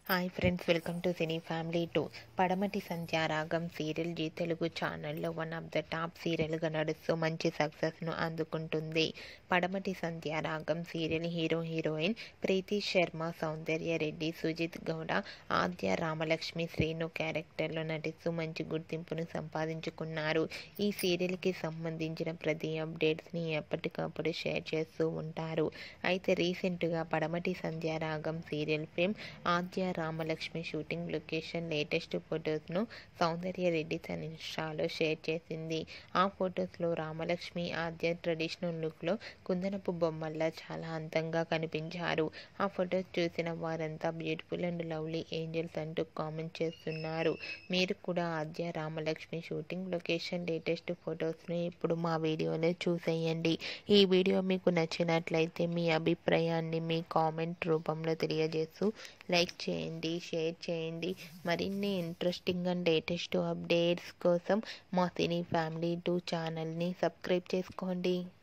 hi friends welcome to cine family two Padamati Sandhyaragam serial G Telugu ఛానల్లో one of the top సీరియల్గా నడుస్తూ మంచి సక్సెస్ను అందుకుంటుంది Padamati Sandhyaragam serial hero heroine Preethi Sharma Soundarya Reddy Sujith Gowda Aadya Ramalakshmi Srinu క్యారెక్టర్లో నటిస్తూ మంచి గుర్తింపును సంపాదించుకున్నారు ఈ సీరియల్కి సంబంధించిన ప్రతి అప్డేట్స్ని ఎప్పటికప్పుడు షేర్ చేస్తూ ఉంటారు అయితే రీసెంట్గా Padamati Sandhyaragam serial fame Aadya Ramalakshmi shooting location latest ఫొటోస్ను సౌందర్య రెడ్డి తన ఇన్స్టాలో షేర్ చేసింది ఆ ఫొటోస్లో రామలక్ష్మి ఆద్య ట్రెడిషనల్ లుక్లో కుందనపు బొమ్మల్లా చాలా అందంగా కనిపించారు ఆ ఫొటోస్ చూసిన వారంతా బ్యూటిఫుల్ అండ్ లవ్లీ ఏంజల్స్ అంటూ కామెంట్ చేస్తున్నారు మీరు కూడా Aadya Ramalakshmi shooting location latest ఫొటోస్ని ఇప్పుడు మా వీడియోలో చూసేయండి ఈ వీడియో మీకు నచ్చినట్లయితే మీ అభిప్రాయాన్ని మీ కామెంట్ రూపంలో తెలియజేస్తూ లైక్ చేయండి షేర్ చేయండి మరిన్ని ఇంట్రెస్టింగ్ అండ్ లేటెస్ట్ అప్డేట్స్ కోసం మా సినీ ఫ్యామిలీ టూ ఛానల్ని సబ్స్క్రైబ్ చేసుకోండి